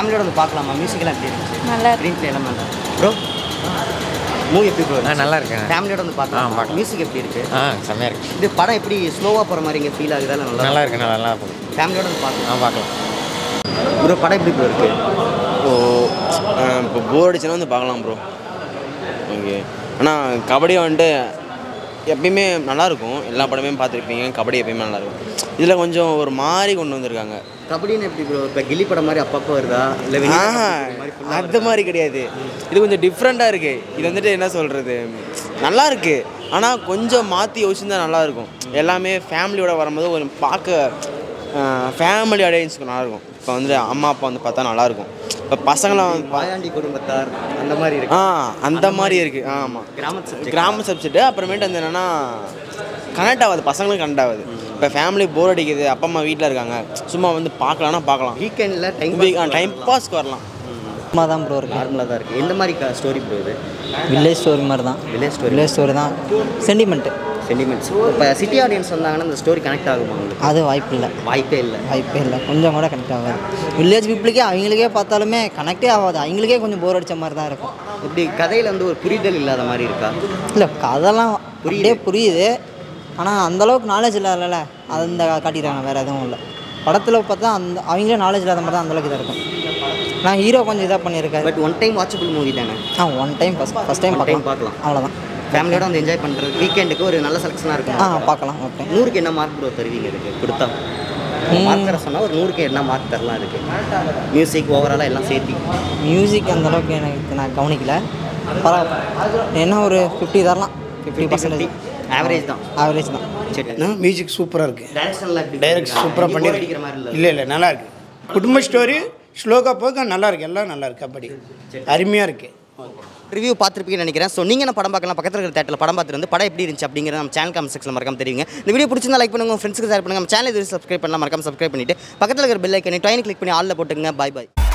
ஃபேமிலியோட வந்து பார்க்கலாமா மியூசிக்லாம் எப்படி இருந்துச்சு நல்லா ஸ்க்ரீன் ப்ளே எல்லாம் நல்லா ப்ரோ மூவி எப்படி ப்ரோ ஆ, நல்லா இருக்குங்க. ஃபேமிலியோட வந்து ஆ, பார்க்கலாம் பார்க்கலாம். மியூசிக் எப்படி இருக்கு ஆ செம்மையாக இருக்கு இது படம் எப்படி ஸ்லோவாக போகிற மாதிரி இங்கே ஃபீல் ஆகுதா இல்ல நல்லா நல்லா இருக்கு நல்லா நல்லா இருக்கும் ஃபேமிலியோட வந்து பார்க்கலாம் ஆ பார்க்கலாம் ப்ரோ படம் எப்படி ப்ரோ இருக்கு ஓ இப்போ போர் அடிச்சுன்னா வந்து பார்க்கலாம் ப்ரோ ஓகே ஆனால் கபடி வந்துட்டு எப்பயுமே நல்லாயிருக்கும் எல்லா படமே பார்த்துருப்பீங்க கபடி எப்பயுமே நல்லாயிருக்கும் இதில் கொஞ்சம் ஒரு மாதிரி கொண்டு வந்திருக்காங்க கபடின்னு எப்படி ப்ரோ இப்போ கில்லி படம் மாதிரி அப்பப்போ வருதா இல்லை ஆஹா அந்த மாதிரி கிடையாது இது கொஞ்சம் டிஃப்ரெண்ட்டாக இருக்குது இது வந்துட்டு என்ன சொல்கிறது நல்லா இருக்கு ஆனால் கொஞ்சம் மாற்றி யோசிச்சிருந்தா நல்லா இருக்கும் எல்லாமே ஃபேமிலியோட வரும்போது ஒரு பார்க்க ஃபேமிலி ஆடியன்ஸ்க்கு நல்லாயிருக்கும் இப்போ வந்து அம்மா அப்பா வந்து பார்த்தா நல்லாயிருக்கும் இப்போ பசங்களாம் வந்து பா- வாயாண்டி குடும்பத்தார் அந்த மாதிரி இருக்கு ஆ அந்த மாதிரி இருக்குது ஆமாம் கிராமத்து subject. கிராம சப்ஜெக்ட்டு அப்புறமேட்டு வந்து என்னென்னா கனெக்ட் ஆகாது பசங்களுக்கு கனெக்ட் ஆகுது இப்போ ஃபேமிலி போர் அடிக்குது அப்பா அம்மா வீட்டில் இருக்காங்க சும்மா வந்து பார்க்கலான்னா பார்க்கலாம் வீக்கெண்டில் டைம் டைம் பாஸ்க்கு வரலாம் சும்மா தான் ப்ரோ இருக்கு நார்மலாக தான் இருக்குது எந்த மாதிரி ஸ்டோரி ப்ரோ இது வில்லேஜ் ஸ்டோரி மாதிரி தான் வில்லேஜ் ஸ்டோரி வில்லேஜ் ஸ்டோரி தான் சென்டிமெண்ட்டு சென்டிமெண்ட்ஸ் இப்போ சிட்டி ஆடியன்ஸ் வந்தாங்கன்னா இந்த ஸ்டோரி கனெக்ட் ஆகுமா உங்களுக்கு அது வாய்ப்பு இல்லை வாய்ப்பே இல்லை வாய்ப்பே இல்லை கொஞ்சம் கூட கனெக்ட் ஆகாது வில்லேஜ் பீப்புளுக்கே அவங்களுக்கே பார்த்தாலுமே கனெக்டே ஆகாது அவங்களுக்கே கொஞ்சம் போர் அடிச்ச மாதிரி தான் இருக்கும் இப்படி கதையில் வந்து ஒரு புரிதல் இல்லாத மாதிரி இருக்கா இல்லை கதெல்லாம் அப்படியே புரியுது ஆனால் அந்தளவுக்கு நாலேஜ் இல்லாதல அந்த காட்டிடுறாங்க வேறு எதுவும் இல்லை படத்தில் பார்த்தா அந்த அவங்களே நாலேஜ் இல்லாத மாதிரி தான் அந்தளவுக்கு இதாக இருக்கும் நான் ஹீரோ கொஞ்சம் இதாக பண்ணியிருக்காரு but one time watchable movie தானே ஆ one time first first time One time பார்க்கலாம் பார்க்கலாம். அவ்வளோதான் ஃபேமிலியோட வந்து என்ஜாய் பண்ணுறது வீக்கெண்டுக்கு ஒரு நல்ல செலெக்ஷனாக ஆ இருக்கும் பார்க்கலாம் ஓகே நூறுக்கு என்ன மார்க் ப்ரோ தருவீங்க இதுக்கு கொடுத்தா மார்க் தர சொன்னால் ஒரு நூறுக்கு என்ன மார்க் தரலாம் இதுக்கு மியூசிக் ஓவராலாக எல்லாம் சேர்த்தி மியூசிக் அந்த அளவுக்கு எனக்கு நான் கவனிக்கல பரவாயில்ல என்ன ஒரு ஃபிஃப்டி தரலாம் ஃபிஃப்டி பர்சன்டேஜ் ஆவரேஜ் தான் ஆவரேஜ் தான் சரி மியூசிக் சூப்பராக இருக்குது டைரக்ஷன்லாம் எப்படி டைரக்ட் சூப்பராக bore அடிக்கிற மாதிரி பண்ணியிருக்கு இல்லை இல்லை இல்லை நல்லா இருக்கு குடும்ப ஸ்டோரி ஸ்லோகா போக நல்லா இருக்கு எல்லாம் நல்லா இருக்கு கபடி அருமையாக இருக்குது ரிவ்யூ பார்த்துருப்பீங்கன்னு நினைக்கிறேன் ஸோ நீங்கள் என்ன படம் பார்க்கலாம் பக்கத்தில் இருக்கிற தேட்டரில் படம் பார்த்துட்டு வந்து படம் எப்படி இருந்துச்சு அப்படிங்கிறத நம்ம சேனல் காமெண்ட் செக்ஷனில் மறக்காம தெரியுங்க இந்த வீடியோ பிடிச்சிருந்தா லைக் பண்ணுங்க உங்கள் ஃப்ரெண்ட்ஸ்க்கு ஷேர் பண்ணுங்க நம்ம சேனல் இது சப்ஸ்கிரைப் பண்ணலாம் மறக்காம சப்ஸ்கிரைப் பண்ணிட்டு பக்கத்தில் இருக்கிற பெல் ஐக்கனை ட்ரெயின் கிளிக் பண்ணி ஆளில் போட்டுங்க பை பை